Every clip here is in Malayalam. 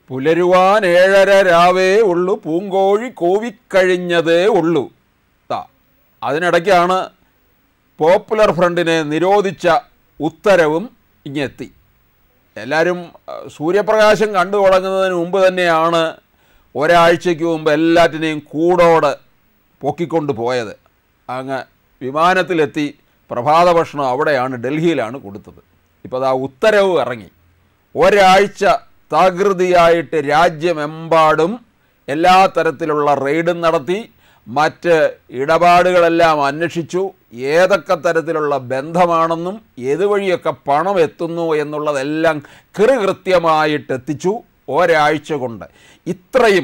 പുലരുവാൻ ഏഴര രാവേ ഉള്ളൂ പൂങ്കോഴി കോവിക്കഴിഞ്ഞതേ ഉള്ളൂ ദാ അതിനിടയ്ക്കാണ് പോപ്പുലർ ഫ്രണ്ടിനെ നിരോധിച്ച ഉത്തരവും ഇങ്ങെത്തി എല്ലാവരും അഹ്, സൂര്യപ്രകാശം കണ്ടു തുടങ്ങുന്നതിന് മുമ്പ് തന്നെയാണ് ഒരാഴ്ചയ്ക്ക് മുമ്പ് എല്ലാറ്റിനെയും കൂടോടെ പൊക്കിക്കൊണ്ട് പോയത് അങ്ങ് വിമാനത്തിലെത്തി പ്രഭാത ഭക്ഷണം അവിടെയാണ് ഡൽഹിയിലാണ് കൊടുത്തത് ഇപ്പോൾ ആ ഉത്തരവ് ഇറങ്ങി ഒരാഴ്ച തകൃതിയായിട്ട് രാജ്യമെമ്പാടും എല്ലാ തരത്തിലുള്ള റെയ്ഡും നടത്തി മറ്റ് ഇടപാടുകളെല്ലാം അന്വേഷിച്ചു ഏതൊക്കെ തരത്തിലുള്ള ബന്ധമാണെന്നും ഏതുവഴിയൊക്കെ പണം എത്തുന്നു എന്നുള്ളതെല്ലാം കൃത്യമായിട്ട് എത്തിച്ചു ഒരാഴ്ച കൊണ്ട് ഇത്രയും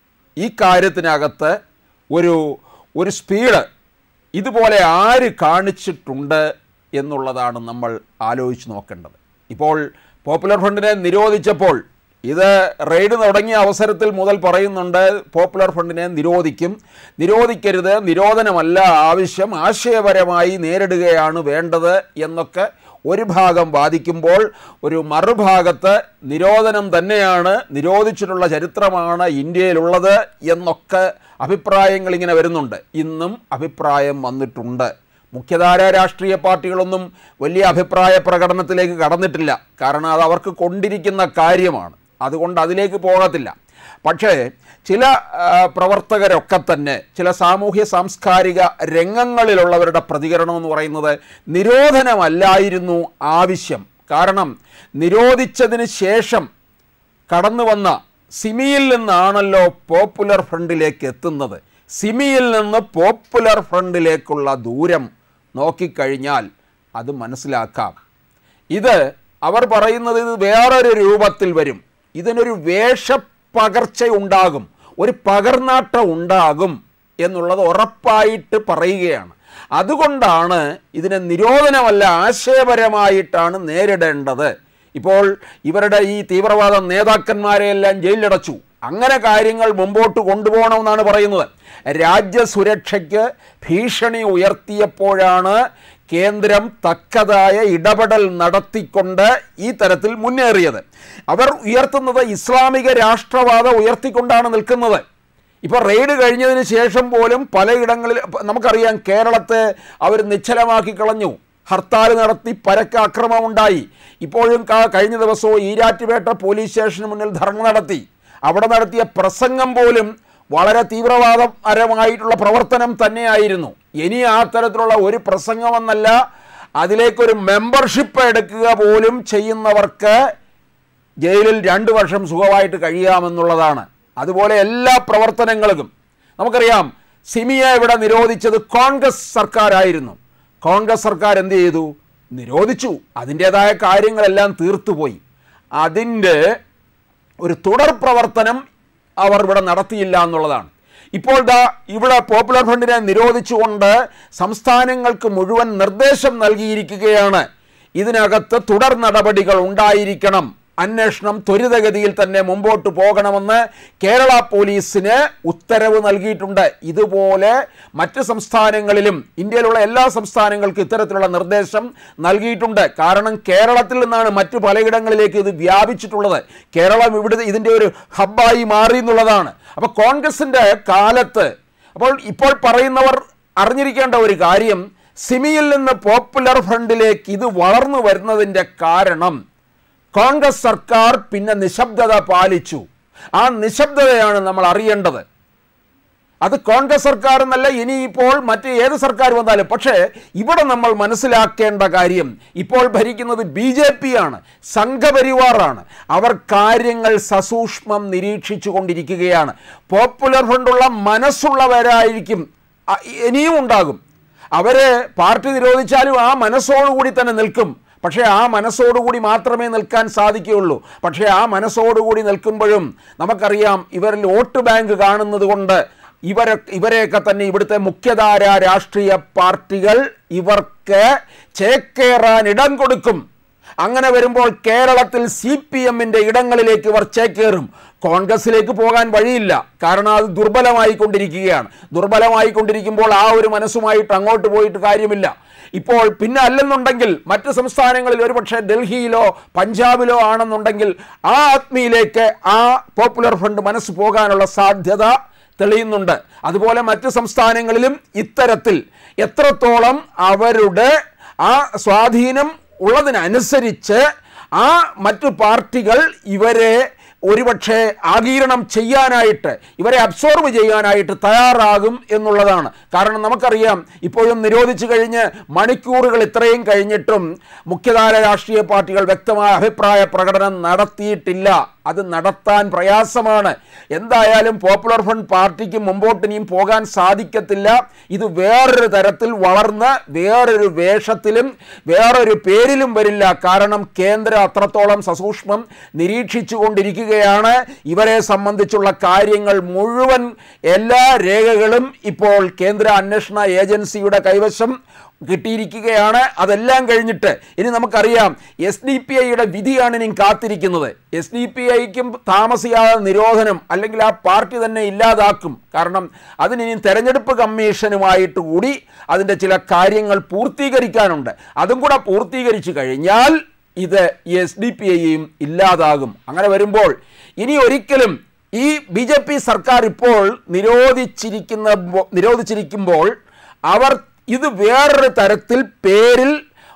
ഈ കാര്യത്തിനകത്ത് ഒരു ഒരു സ്പീഡ് ഇതുപോലെ ആര് കാണിച്ചിട്ടുണ്ട് എന്നുള്ളതാണ് നമ്മൾ ആലോചിച്ച് നോക്കേണ്ടത് ഇപ്പോൾ പോപ്പുലർ ഫ്രണ്ടിനെ നിരോധിച്ചപ്പോൾ ഇത് റെയ്ഡ് തുടങ്ങിയ അവസരത്തിൽ മുതൽ പറയുന്നുണ്ട് പോപ്പുലർ ഫ്രണ്ടിനെ നിരോധിക്കും നിരോധിക്കരുത് നിരോധനമല്ല ആവശ്യം ആശയപരമായി നേരിടുകയാണ് വേണ്ടത് എന്നൊക്കെ ഒരു ഭാഗം വാദിക്കുമ്പോൾ ഒരു മറുഭാഗത്ത് നിരോധനം തന്നെയാണ് നിരോധിച്ചിട്ടുള്ള ചരിത്രമാണ് ഇന്ത്യയിലുള്ളത് എന്നൊക്കെ അഭിപ്രായങ്ങൾ ഇങ്ങനെ വരുന്നുണ്ട് ഇന്നും അഭിപ്രായം വന്നിട്ടുണ്ട് മുഖ്യധാര രാഷ്ട്രീയ പാർട്ടികളൊന്നും വലിയ അഭിപ്രായ പ്രകടനത്തിലേക്ക് കടന്നിട്ടില്ല കാരണം അത് അവർക്ക് കൊണ്ടിരിക്കുന്ന കാര്യമാണ് അതുകൊണ്ട് അതിലേക്ക് പോകത്തില്ല പക്ഷേ ചില ആ, പ്രവർത്തകരൊക്കെ തന്നെ ചില സാമൂഹ്യ സാംസ്കാരിക രംഗങ്ങളിലുള്ളവരുടെ പ്രതികരണം എന്ന് പറയുന്നത് നിരോധനമല്ലായിരുന്നു ആവശ്യം കാരണം നിരോധിച്ചതിന് ശേഷം കടന്നു വന്ന സിമിയിൽ നിന്നാണല്ലോ പോപ്പുലർ ഫ്രണ്ടിലേക്ക് എത്തുന്നത് സിമിയിൽ നിന്ന് പോപ്പുലർ ഫ്രണ്ടിലേക്കുള്ള ദൂരം നോക്കിക്കഴിഞ്ഞാൽ അത് മനസ്സിലാക്കാം ഇത് അവർ പറയുന്നത് ഇത് വേറൊരു രൂപത്തിൽ വരും ഇതിനൊരു വേഷപ്പകർച്ച ഉണ്ടാകും ഒരു പകർനാട്ടം ഉണ്ടാകും എന്നുള്ളത് ഉറപ്പായിട്ട് പറയുകയാണ് അതുകൊണ്ടാണ് ഇതിനെ നിരോധനമല്ല ആശയപരമായിട്ടാണ് നേരിടേണ്ടത് ഇപ്പോൾ ഇവരുടെ ഈ തീവ്രവാദ നേതാക്കന്മാരെയെല്ലാം ജയിലിലടച്ചു അങ്ങനെ കാര്യങ്ങൾ മുമ്പോട്ട് കൊണ്ടുപോകണമെന്നാണ് പറയുന്നത് രാജ്യസുരക്ഷയ്ക്ക് ഭീഷണി ഉയർത്തിയപ്പോഴാണ് കേന്ദ്രം തക്കതായ ഇടപെടൽ നടത്തിക്കൊണ്ട് ഈ തരത്തിൽ മുന്നേറിയത് അവർ ഉയർത്തുന്നത് ഇസ്ലാമിക രാഷ്ട്രവാദം ഉയർത്തിക്കൊണ്ടാണ് നിൽക്കുന്നത് ഇപ്പോൾ റെയ്ഡ് കഴിഞ്ഞതിന് ശേഷം പോലും പലയിടങ്ങളിൽ പ- നമുക്കറിയാം കേരളത്തെ അവർ നിശ്ചലമാക്കി കളഞ്ഞു ഹർത്താൽ നടത്തി പരക്ക അക്രമമുണ്ടായി ഇപ്പോഴും ക- കഴിഞ്ഞ ദിവസവും ഈരാറ്റുപേട്ട പോലീസ് സ്റ്റേഷന് മുന്നിൽ ധർണ നടത്തി അവിടെ നടത്തിയ പ്രസംഗം പോലും വളരെ തീവ്രവാദപരമായിട്ടുള്ള പ്രവർത്തനം തന്നെയായിരുന്നു ഇനി ആ തരത്തിലുള്ള ഒരു പ്രസംഗമെന്നല്ല അതിലേക്കൊരു മെമ്പർഷിപ്പ് എടുക്കുക പോലും ചെയ്യുന്നവർക്ക് ജയിലിൽ രണ്ട് വർഷം സുഖമായിട്ട് കഴിയാമെന്നുള്ളതാണ് അതുപോലെ എല്ലാ പ്രവർത്തനങ്ങൾക്കും നമുക്കറിയാം സിമിയെ ഇവിടെ നിരോധിച്ചത് കോൺഗ്രസ് സർക്കാരായിരുന്നു കോൺഗ്രസ് സർക്കാർ എന്ത് ചെയ്തു നിരോധിച്ചു അതിൻ്റേതായ കാര്യങ്ങളെല്ലാം തീർത്തുപോയി അതിൻ്റെ ഒരു തുടർ പ്രവർത്തനം അവർ ഇവിടെ നടത്തിയില്ല എന്നുള്ളതാണ് ഇപ്പോൾ ദാ ഇവിടെ പോപ്പുലർ ഫ്രണ്ടിനെ നിരോധിച്ചുകൊണ്ട് സംസ്ഥാനങ്ങൾക്ക് മുഴുവൻ നിർദ്ദേശം നൽകിയിരിക്കുകയാണ് ഇതിനകത്ത് തുടർ നടപടികൾ ഉണ്ടായിരിക്കണം അന്വേഷണം ത്വരിതഗതിയിൽ തന്നെ മുമ്പോട്ട് പോകണമെന്ന് കേരള പോലീസിന് ഉത്തരവ് നൽകിയിട്ടുണ്ട് ഇതുപോലെ മറ്റ് സംസ്ഥാനങ്ങളിലും ഇന്ത്യയിലുള്ള എല്ലാ സംസ്ഥാനങ്ങൾക്കും ഇത്തരത്തിലുള്ള നിർദ്ദേശം നൽകിയിട്ടുണ്ട് കാരണം കേരളത്തിൽ നിന്നാണ് മറ്റു പലയിടങ്ങളിലേക്ക് ഇത് വ്യാപിച്ചിട്ടുള്ളത് കേരളം ഇവിടെ ഇതിൻ്റെ ഒരു ഹബ്ബായി മാറി എന്നുള്ളതാണ് അപ്പോൾ കോൺഗ്രസിൻ്റെ കാലത്ത് അപ്പോൾ ഇപ്പോൾ പറയുന്നവർ അറിഞ്ഞിരിക്കേണ്ട ഒരു കാര്യം സിമിയിൽ നിന്ന് പോപ്പുലർ ഫ്രണ്ടിലേക്ക് ഇത് വളർന്നു വരുന്നതിൻ്റെ കാരണം കോൺഗ്രസ് സർക്കാർ പിന്നെ നിശബ്ദത പാലിച്ചു ആ നിശബ്ദതയാണ് നമ്മൾ അറിയേണ്ടത് അത് കോൺഗ്രസ് സർക്കാർ എന്നല്ല ഇനിയിപ്പോൾ മറ്റ് ഏത് സർക്കാർ വന്നാലും പക്ഷേ ഇവിടെ നമ്മൾ മനസ്സിലാക്കേണ്ട കാര്യം ഇപ്പോൾ ഭരിക്കുന്നത് ബി ജെ പി ആണ് സംഘപരിവാറാണ് അവർ കാര്യങ്ങൾ സസൂക്ഷ്മം നിരീക്ഷിച്ചു കൊണ്ടിരിക്കുകയാണ് പോപ്പുലർ ഫ്രണ്ടുള്ള മനസ്സുള്ളവരായിരിക്കും അ- ഇനിയും ഉണ്ടാകും അവര് പാർട്ടി നിരോധിച്ചാലും ആ മനസ്സോടുകൂടി തന്നെ നിൽക്കും പക്ഷേ ആ മനസ്സോടുകൂടി മാത്രമേ നിൽക്കാൻ സാധിക്കുകയുള്ളൂ പക്ഷേ ആ മനസ്സോടുകൂടി നിൽക്കുമ്പോഴും നമുക്കറിയാം ഇവരിൽ വോട്ട് ബാങ്ക് കാണുന്നത് കൊണ്ട് ഇവരെ ഇവരെയൊക്കെ തന്നെ ഇവിടുത്തെ മുഖ്യധാര രാഷ്ട്രീയ പാർട്ടികൾ ഇവർക്ക് ചേക്കേറാൻ ഇടം കൊടുക്കും അങ്ങനെ വരുമ്പോൾ കേരളത്തിൽ സി പി എമ്മിൻ്റെ ഇടങ്ങളിലേക്ക് ഇവർ ചേക്കേറും കോൺഗ്രസിലേക്ക് പോകാൻ വഴിയില്ല കാരണം അത് ദുർബലമായി കൊണ്ടിരിക്കുകയാണ് ദുർബലമായി കൊണ്ടിരിക്കുമ്പോൾ ആ ഒരു മനസ്സുമായിട്ട് അങ്ങോട്ട് പോയിട്ട് കാര്യമില്ല ഇപ്പോൾ പിന്നെ അല്ലെന്നുണ്ടെങ്കിൽ മറ്റ് സംസ്ഥാനങ്ങളിൽ ഒരുപക്ഷെ ഡൽഹിയിലോ പഞ്ചാബിലോ ആണെന്നുണ്ടെങ്കിൽ ആ ആത്മീയിലേക്ക് ആ പോപ്പുലർ ഫ്രണ്ട് മനസ്സ് പോകാനുള്ള സാധ്യത തെളിയുന്നുണ്ട് അതുപോലെ മറ്റ് സംസ്ഥാനങ്ങളിലും ഇത്തരത്തിൽ എത്രത്തോളം അവരുടെ ആ സ്വാധീനം ഉള്ളതിനനുസരിച്ച് ആ മറ്റു പാർട്ടികൾ ഇവരെ ഒരുപക്ഷെ ആഗീരണം ചെയ്യാനായിട്ട് ഇവരെ അബ്സോർവ് ചെയ്യാനായിട്ട് തയ്യാറാകും എന്നുള്ളതാണ് കാരണം നമുക്കറിയാം ഇപ്പോഴും നിരോധിച്ചു കഴിഞ്ഞ് മണിക്കൂറുകൾ ഇത്രയും കഴിഞ്ഞിട്ടും മുഖ്യധാര രാഷ്ട്രീയ പാർട്ടികൾ വ്യക്തമായ അഭിപ്രായ പ്രകടനം നടത്തിയിട്ടില്ല അത് നടത്താൻ പ്രയാസമാണ് എന്തായാലും പോപ്പുലർ ഫ്രണ്ട് പാർട്ടിക്ക് മുമ്പോട്ട് ഇനിയും പോകാൻ സാധിക്കത്തില്ല ഇത് വേറൊരു തരത്തിൽ വളർന്ന് വേറൊരു വേഷത്തിലും വേറൊരു പേരിലും വരില്ല കാരണം കേന്ദ്രം അത്രത്തോളം സസൂക്ഷ്മം നിരീക്ഷിച്ചു കൊണ്ടിരിക്കുകയാണ് ഇവരെ സംബന്ധിച്ചുള്ള കാര്യങ്ങൾ മുഴുവൻ എല്ലാ രേഖകളും ഇപ്പോൾ കേന്ദ്ര അന്വേഷണ ഏജൻസിയുടെ കൈവശം കിട്ടിയിരിക്കുകയാണ് അതെല്ലാം കഴിഞ്ഞിട്ട് ഇനി നമുക്കറിയാം എസ് ഡി പി ഐയുടെ വിധിയാണ് ഇനി കാത്തിരിക്കുന്നത് എസ് ഡി പി ഐക്കും താമസിയാതെ നിരോധനം അല്ലെങ്കിൽ ആ പാർട്ടി തന്നെ ഇല്ലാതാക്കും കാരണം അതിനി തെരഞ്ഞെടുപ്പ് കമ്മീഷനുമായിട്ട് കൂടി അതിൻ്റെ ചില കാര്യങ്ങൾ പൂർത്തീകരിക്കാനുണ്ട് അതും കൂടെ പൂർത്തീകരിച്ചു കഴിഞ്ഞാൽ ഇത് എസ് ഡി പി ഐയും ഇല്ലാതാകും അങ്ങനെ വരുമ്പോൾ ഇനി ഒരിക്കലും ഈ ബി ജെ പി സർക്കാർ ഇപ്പോൾ നിരോധിച്ചിരിക്കുന്ന നിരോധിച്ചിരിക്കുമ്പോൾ അവർ ഇത് വേറൊരു തരത്തിൽ പേരിൽ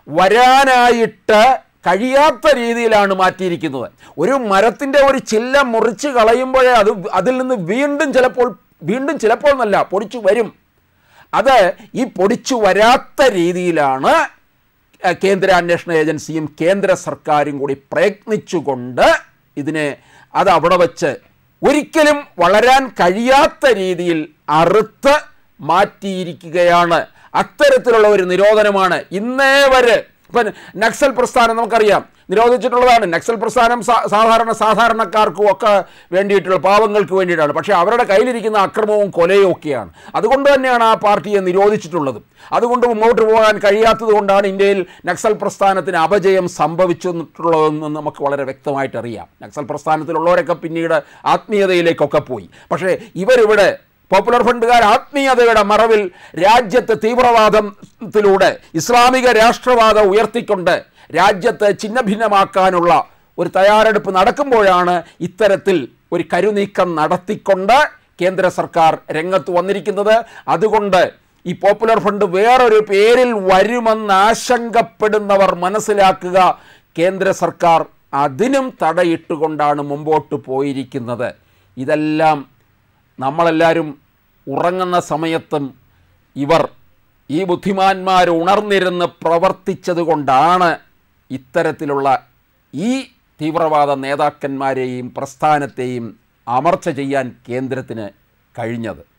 വരാനായിട്ട് കഴിയാത്ത രീതിയിലാണ് മാറ്റിയിരിക്കുന്നത് ഒരു മരത്തിൻ്റെ ഒരു ചില്ല മുറിച്ച് കളയുമ്പോഴേ അത് അതിൽ നിന്ന് വീണ്ടും ചിലപ്പോൾ വീണ്ടും ചിലപ്പോൾ എന്നല്ല പൊടിച്ചു വരും അത് ഈ പൊടിച്ചു വരാത്ത രീതിയിലാണ് ഏഹ്, കേന്ദ്ര അന്വേഷണ ഏജൻസിയും കേന്ദ്ര സർക്കാരും കൂടി പ്രയത്നിച്ചുകൊണ്ട് ഇതിനെ അത് അവിടെ വച്ച് ഒരിക്കലും വളരാൻ കഴിയാത്ത രീതിയിൽ അറുത്ത് മാറ്റിയിരിക്കുകയാണ് അത്തരത്തിലുള്ള ഒരു നിരോധനമാണ് ഇന്നേ വരെ ഇപ്പം നക്സൽ പ്രസ്ഥാനം നമുക്കറിയാം നിരോധിച്ചിട്ടുള്ളതാണ് നക്സൽ പ്രസ്ഥാനം സാ- സാധാരണ സാധാരണക്കാർക്കും ഒക്കെ വേണ്ടിയിട്ടുള്ള പാവങ്ങൾക്ക് വേണ്ടിയിട്ടാണ് പക്ഷേ അവരുടെ കയ്യിലിരിക്കുന്ന അക്രമവും കൊലയും ഒക്കെയാണ് അതുകൊണ്ട് തന്നെയാണ് ആ പാർട്ടിയെ നിരോധിച്ചിട്ടുള്ളത് അതുകൊണ്ട് മുമ്പോട്ട് പോകാൻ കഴിയാത്തത് കൊണ്ടാണ് ഇന്ത്യയിൽ നക്സൽ പ്രസ്ഥാനത്തിന് അപജയം സംഭവിച്ചിട്ടുള്ളതെന്ന് നമുക്ക് വളരെ വ്യക്തമായിട്ട് അറിയാം നക്സൽ പ്രസ്ഥാനത്തിലുള്ളവരൊക്കെ പിന്നീട് ആത്മീയതയിലേക്കൊക്കെ പോയി പക്ഷേ ഇവരിവിടെ പോപ്പുലർ ഫണ്ടുകാർ ആത്മീയതയുടെ മറവിൽ രാജ്യത്തെ തീവ്രവാദത്തിലൂടെ ഇസ്ലാമിക രാഷ്ട്രവാദം ഉയർത്തിക്കൊണ്ട് രാജ്യത്തെ ഛിന്നഭിന്നമാക്കാനുള്ള ഒരു തയ്യാറെടുപ്പ് നടക്കുമ്പോഴാണ് ഇത്തരത്തിൽ ഒരു കരുനീക്കം നടത്തിക്കൊണ്ട് കേന്ദ്ര സർക്കാർ രംഗത്ത് വന്നിരിക്കുന്നത് അതുകൊണ്ട് ഈ പോപ്പുലർ ഫണ്ട് വേറൊരു പേരിൽ വരുമെന്ന് ആശങ്കപ്പെടുന്നവർ മനസ്സിലാക്കുക കേന്ദ്ര സർക്കാർ അതിനും തടയിട്ടുകൊണ്ടാണ് മുമ്പോട്ട് പോയിരിക്കുന്നത് ഇതെല്ലാം നമ്മളെല്ലാവരും ഉറങ്ങുന്ന സമയത്തും ഇവർ ഈ ബുദ്ധിമാന്മാർ ഉണർന്നിരുന്ന് പ്രവർത്തിച്ചത് കൊണ്ടാണ് ഇത്തരത്തിലുള്ള ഈ തീവ്രവാദ നേതാക്കന്മാരെയും പ്രസ്ഥാനത്തെയും അമർച്ച ചെയ്യാൻ കേന്ദ്രത്തിന് കഴിഞ്ഞത്